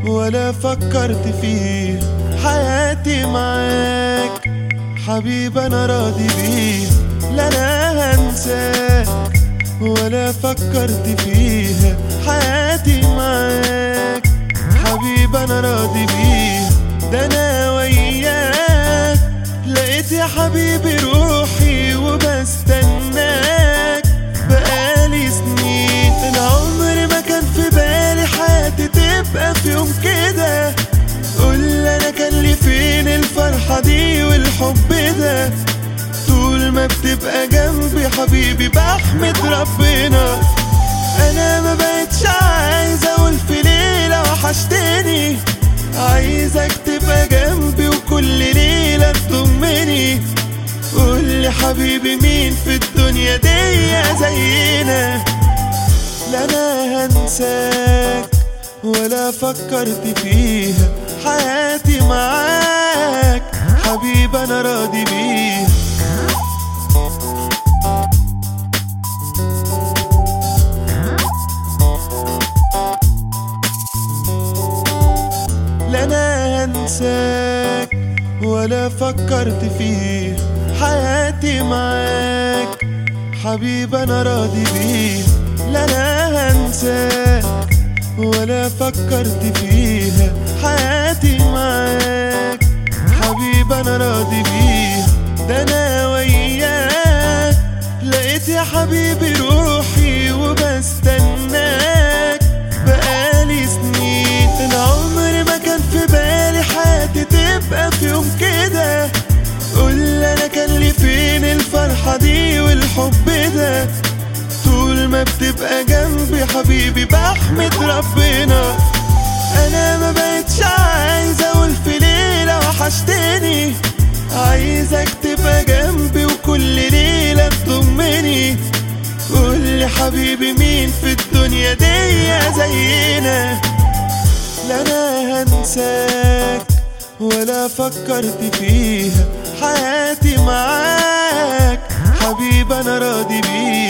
ولا فكرت فيه حياتي معاك حبيب انا راضي بيه لا انا هنساك ولا فكرت فيها حياتي معاك حبيب انا راضي بيه ده انا وياك لقيت يا حبيبي روحي وبستناك بقالي سنين العمر ما كان في بالي حياتي تبقى في يوم كده قول انا كان لي فين الفرحة دي والحب ده طول ما بتبقى جنبي حبيبي بحمد ربنا انا ما بقتش عايز اقول في ليلة وحشتني عايزك تبقى جنبي وكل ليلة تضمني قول لي حبيبي مين في الدنيا دي زينا لا انا هنساك ولا فكرت فيها حياتي معاك حبيب انا راضي بيه لا انا هنساك ولا فكرت فيه حياتي معاك حبيب انا راضي بيه لا انا هنساك ولا فكرت فيها حياتي معاك حبيب انا راضي بيه ده انا وياك لقيت يا حبيبي روحي وبستناك بقالي سنين العمر ما كان في بالي حياتي تبقى في يوم كده قول انا كان لي فين الفرحة دي والحب ده طول ما بتبقى جنبي حبيبي بحمد ربنا انا ما بقتش عايز اقول في ليلة وحشتني عايزك تبقى جنبي وكل ليلة تضمني قول لي حبيبي مين في الدنيا دي زينا لا انا هنساك ولا فكرت فيها حياتي معاك حبيب انا راضي بيه